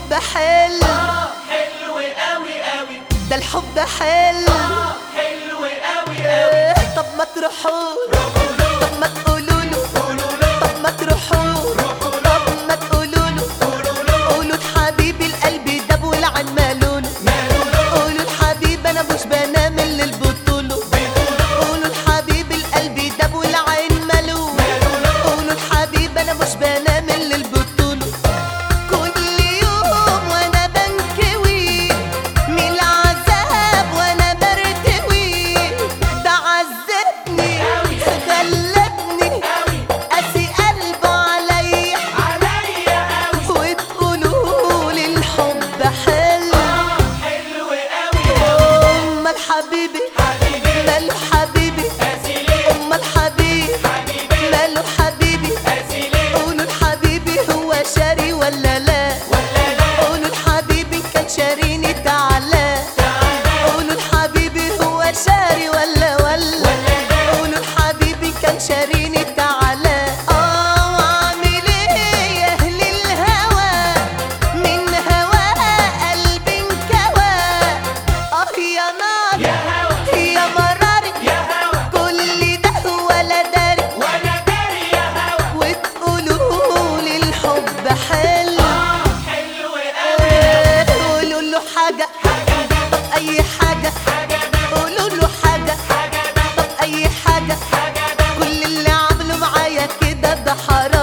الحب حلو حلو قوي قوي ده الحب حلو حلو قوي قوي طب ما تروحوا طب ما تقولوا له طب ما تروحوا طب ما تقولوا له قولوا لحبيبي القلب داب والعين مالونه قولوا لحبيبي انا مش بنام من البطوله قولوا لحبيبي القلب داب والعين مالونه قولوا لحبيبي انا مش بنام من البطوله كل يوم وانا بنكوي من العذاب وانا برتوي ده عذبني غلبني قاسي قلبه عليا عليا قوي وتقولوا لي الحب حلو حلو قوي امال حبيبي حبيبي ماله حبيبي قاسي ليه امال حبيبي حبيبي ماله حبيبي قاسي ليه قولوا لحبيبي هو شاري ولا لا ولا لا قولوا لحبيبي كان شاريني تعالى قولوا لحبيبي هو شاري ولا ولا قولوا لحبيبي كان شاريني تعالى اه واعمل ايه يا اهل الهوى من هوا قلبي انكوى اه يا نار يا هوا يا مراري يا هوا كل ده ولا داري وانا داري يا هوا وتقولوا لي الحب حلو حلو قوي قولوا له حاجة طب أي حاجة قولوا له حاجة طب أي حاجة كل اللي عملوا معايا كده ده حرام